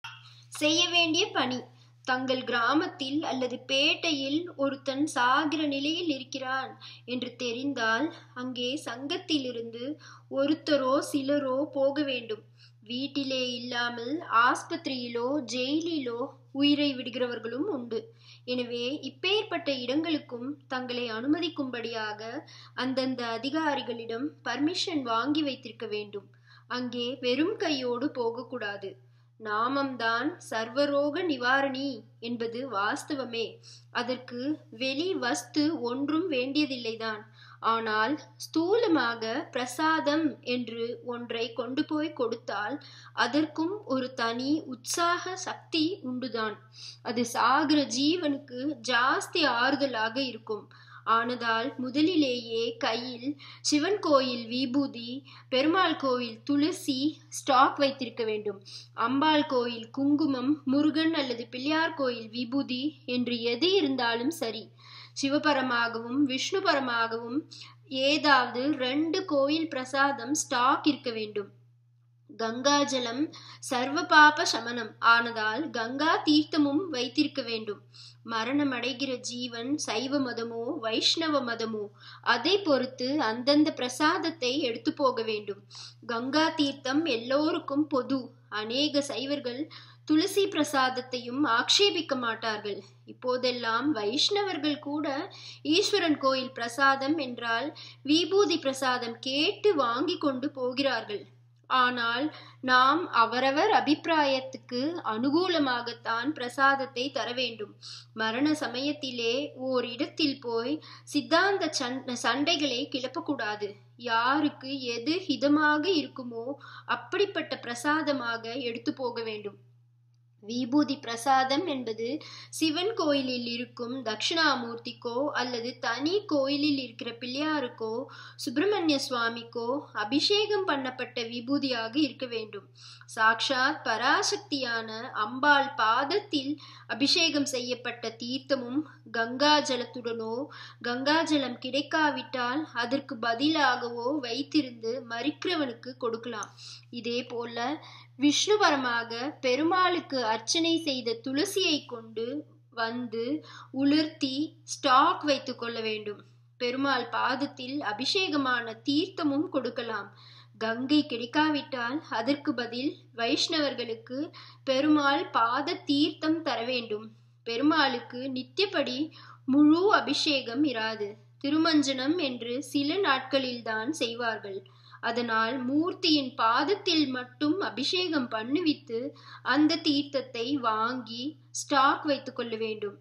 செய்ய வேண்டிய பணி தங்கள் கிராமத்தில் அல்லது பேட்டையில் ஒருத்தன் சாகிற நிலையில் இருக்கிறான் என்று தெரிந்தால் அங்கே சங்கத்திலிருந்து ஒருத்தரோ சிலரோ போக வேண்டும் வீட்டிலே இல்லாமல் ஆஸ்பத்திரியிலோ ஜெயிலிலோ உயிரை விடுகிறவர்களும் உண்டு எனவே இப்பேற்பட்ட இடங்களுக்கும் தங்களை அனுமதிக்கும்படியாக அந்தந்த அதிகாரிகளிடம் பர்மிஷன் வாங்கி வைத்திருக்க வேண்டும் அங்கே வெறும் கையோடு போகக்கூடாது நாமம்தான் சர்வரோக நிவாரணி என்பது வாஸ்தவமே அதற்கு வெளி வஸ்து ஒன்றும் வேண்டியதில்லைதான் ஆனால் ஸ்தூலமாக பிரசாதம் என்று ஒன்றை கொண்டு போய் கொடுத்தால் அதற்கும் ஒரு தனி உற்சாக சக்தி உண்டுதான் அது சாகிற ஜீவனுக்கு ஜாஸ்தி ஆறுதலாக இருக்கும் ஆனதால் முதலிலேயே கையில் சிவன் கோயில் விபூதி பெருமாள் கோயில் துளசி ஸ்டாக் வைத்திருக்க வேண்டும் அம்பாள் கோயில் குங்குமம் முருகன் அல்லது பிள்ளையார் கோயில் விபூதி என்று எது இருந்தாலும் சரி சிவபரமாகவும் விஷ்ணுபரமாகவும் ஏதாவது ரெண்டு கோயில் பிரசாதம் ஸ்டாக் இருக்க வேண்டும் கங்காஜலம் சர்வ பாப சமனம் ஆனதால் கங்கா தீர்த்தமும் வைத்திருக்க வேண்டும் மரணமடைகிற ஜீவன் சைவ மதமோ வைஷ்ணவ மதமோ அதை பொறுத்து அந்தந்த பிரசாதத்தை எடுத்து போக வேண்டும் கங்கா தீர்த்தம் எல்லோருக்கும் பொது அநேக சைவர்கள் துளசி பிரசாதத்தையும் ஆக்ஷேபிக்க மாட்டார்கள் இப்போதெல்லாம் வைஷ்ணவர்கள் கூட ஈஸ்வரன் கோயில் பிரசாதம் என்றால் விபூதி பிரசாதம் கேட்டு வாங்கி கொண்டு போகிறார்கள் ஆனால் நாம் அவரவர் அபிப்பிராயத்துக்கு அனுகூலமாகத்தான் பிரசாதத்தை தர வேண்டும் மரண சமயத்திலே ஓர் இடத்தில் போய் சித்தாந்த சண்டைகளை கிளப்பக்கூடாது யாருக்கு எது ஹிதமாக இருக்குமோ அப்படிப்பட்ட பிரசாதமாக எடுத்து போக வேண்டும் விபூதி பிரசாதம் என்பது சிவன் கோயிலில் இருக்கும் தட்சிணாமூர்த்திக்கோ அல்லது தனி கோயிலில் இருக்கிற பிள்ளையாருக்கோ சுப்பிரமணிய சுவாமிக்கோ அபிஷேகம் பண்ணப்பட்ட விபூதியாக இருக்க வேண்டும் சாக்ஷாத் பராசக்தியான அம்பாள் பாதத்தில் அபிஷேகம் செய்யப்பட்ட தீர்த்தமும் கங்கா ஜலத்துடனோ கங்கா ஜலம் கிடைக்காவிட்டால் அதற்கு பதிலாகவோ வைத்திருந்து மறிக்கிறவனுக்கு கொடுக்கலாம் இதே போல விஷ்ணுபரமாக பெருமாளுக்கு அர்ச்சனை செய்த துளசியை கொண்டு வந்து உலர்த்தி ஸ்டாக் வைத்து கொள்ள வேண்டும் பெருமாள் பாதத்தில் அபிஷேகமான தீர்த்தமும் கொடுக்கலாம் கங்கை கிடைக்காவிட்டால் அதற்கு பதில் வைஷ்ணவர்களுக்கு பெருமாள் பாத தீர்த்தம் தர வேண்டும் பெருமாளுக்கு நித்தியப்படி முழு அபிஷேகம் இராது திருமஞ்சனம் என்று சில நாட்களில்தான் செய்வார்கள் அதனால் மூர்த்தியின் பாதத்தில் மட்டும் அபிஷேகம் பண்ணுவித்து அந்த தீர்த்தத்தை வாங்கி ஸ்டாக் வைத்துக் கொள்ள வேண்டும்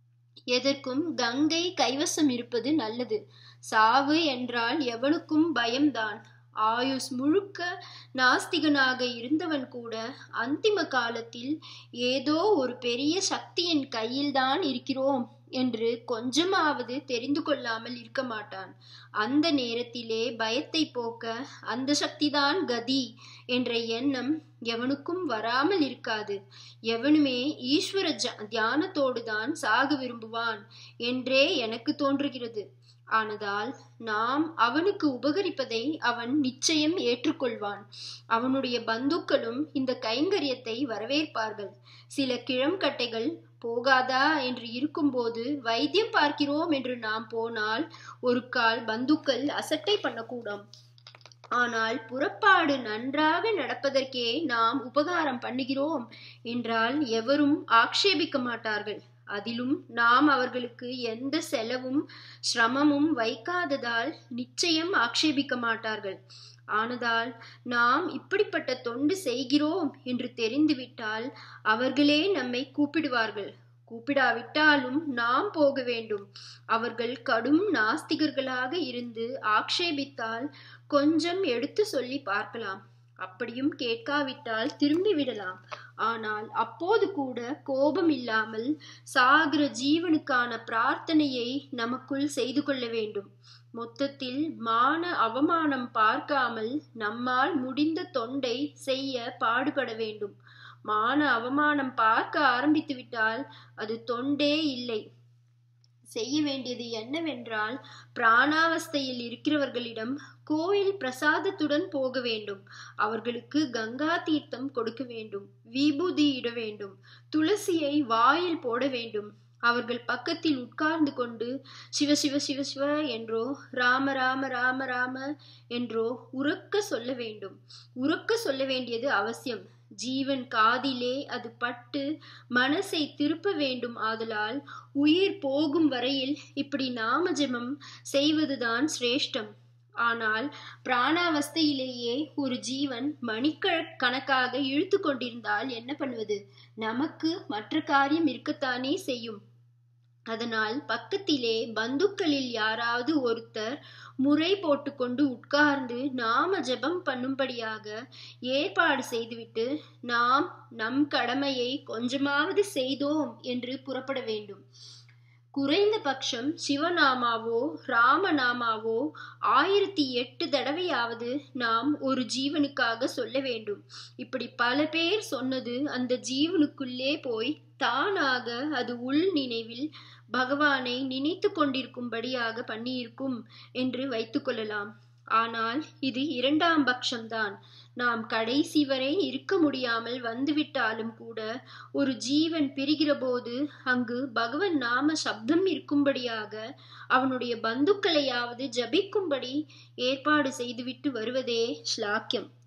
எதற்கும் கங்கை கைவசம் இருப்பது நல்லது சாவு என்றால் எவனுக்கும் பயம்தான் ஆயுஸ் முழுக்க நாஸ்திகனாக இருந்தவன் கூட அந்திம காலத்தில் ஏதோ ஒரு பெரிய சக்தியின் கையில்தான் இருக்கிறோம் என்று கொஞ்சமாவது தெரிந்து கொள்ளாமல் இருக்க மாட்டான் அந்த நேரத்திலே பயத்தை போக்க அந்த சக்திதான் கதி என்ற எண்ணம் எவனுக்கும் வராமல் இருக்காது எவனுமே ஈஸ்வர தியானத்தோடு தான் சாக விரும்புவான் என்றே எனக்கு தோன்றுகிறது ஆனதால் நாம் அவனுக்கு உபகரிப்பதை அவன் நிச்சயம் ஏற்றுக்கொள்வான் அவனுடைய பந்துக்களும் இந்த கைங்கரியத்தை வரவேற்பார்கள் சில கிழம்கட்டைகள் போகாதா என்று இருக்கும்போது வைத்தியம் பார்க்கிறோம் என்று நாம் போனால் ஒரு கால் பந்துக்கள் அசட்டை பண்ணக்கூடும் ஆனால் புறப்பாடு நன்றாக நடப்பதற்கே நாம் உபகாரம் பண்ணுகிறோம் என்றால் எவரும் ஆக்ஷேபிக்க மாட்டார்கள் அதிலும் நாம் அவர்களுக்கு எந்த செலவும் சிரமமும் வைக்காததால் நிச்சயம் ஆக்ஷேபிக்க மாட்டார்கள் ஆனதால் நாம் இப்படிப்பட்ட தொண்டு செய்கிறோம் என்று தெரிந்துவிட்டால் அவர்களே நம்மை கூப்பிடுவார்கள் கூப்பிடாவிட்டாலும் நாம் போக வேண்டும் அவர்கள் கடும் நாஸ்திகர்களாக இருந்து ஆக்ஷேபித்தால் கொஞ்சம் எடுத்து சொல்லி பார்க்கலாம் அப்படியும் கேட்காவிட்டால் திரும்பி விடலாம் ஆனால் அப்போது கூட கோபம் இல்லாமல் சாகிற ஜீவனுக்கான பிரார்த்தனையை நமக்குள் செய்து கொள்ள வேண்டும் மொத்தத்தில் மான அவமானம் பார்க்காமல் நம்மால் முடிந்த தொண்டை செய்ய பாடுபட வேண்டும் மான அவமானம் பார்க்க ஆரம்பித்து விட்டால் அது தொண்டே இல்லை செய்ய வேண்டியது என்னவென்றால் பிராணாவஸ்தையில் இருக்கிறவர்களிடம் கோயில் பிரசாதத்துடன் போக வேண்டும் அவர்களுக்கு கங்கா தீர்த்தம் கொடுக்க வேண்டும் விபூதி இட வேண்டும் துளசியை வாயில் போட வேண்டும் அவர்கள் பக்கத்தில் உட்கார்ந்து கொண்டு சிவ சிவ சிவ சிவ என்றோ ராம ராம ராம ராம என்றோ உறக்க சொல்ல வேண்டும் உறக்க சொல்ல வேண்டியது அவசியம் ஜீவன் காதிலே அது பட்டு மனசை திருப்ப வேண்டும் ஆதலால் உயிர் போகும் வரையில் இப்படி நாம ஜெபம் செய்வதுதான் சிரேஷ்டம் ஆனால் பிராணாவஸ்தையிலேயே ஒரு ஜீவன் மணிக்க கணக்காக இழுத்து கொண்டிருந்தால் என்ன பண்ணுவது நமக்கு மற்ற காரியம் இருக்கத்தானே செய்யும் அதனால் பக்கத்திலே பந்துக்களில் யாராவது ஒருத்தர் முறை போட்டுக்கொண்டு உட்கார்ந்து நாம ஜெபம் பண்ணும்படியாக ஏற்பாடு செய்துவிட்டு நாம் நம் கடமையை கொஞ்சமாவது செய்தோம் என்று புறப்பட வேண்டும் குறைந்த பட்சம் சிவநாமாவோ ராமநாமாவோ ஆயிரத்தி எட்டு தடவையாவது நாம் ஒரு ஜீவனுக்காக சொல்ல வேண்டும் இப்படி பல பேர் சொன்னது அந்த ஜீவனுக்குள்ளே போய் தானாக அது உள் நினைவில் பகவானை நினைத்து கொண்டிருக்கும்படியாக பண்ணியிருக்கும் என்று வைத்துக்கொள்ளலாம் ஆனால் இது இரண்டாம் பட்சம்தான் நாம் கடைசி வரை இருக்க முடியாமல் வந்துவிட்டாலும் கூட ஒரு ஜீவன் பிரிகிற போது அங்கு பகவன் நாம சப்தம் இருக்கும்படியாக அவனுடைய பந்துக்களையாவது ஜபிக்கும்படி ஏற்பாடு செய்துவிட்டு வருவதே ஸ்லாக்கியம்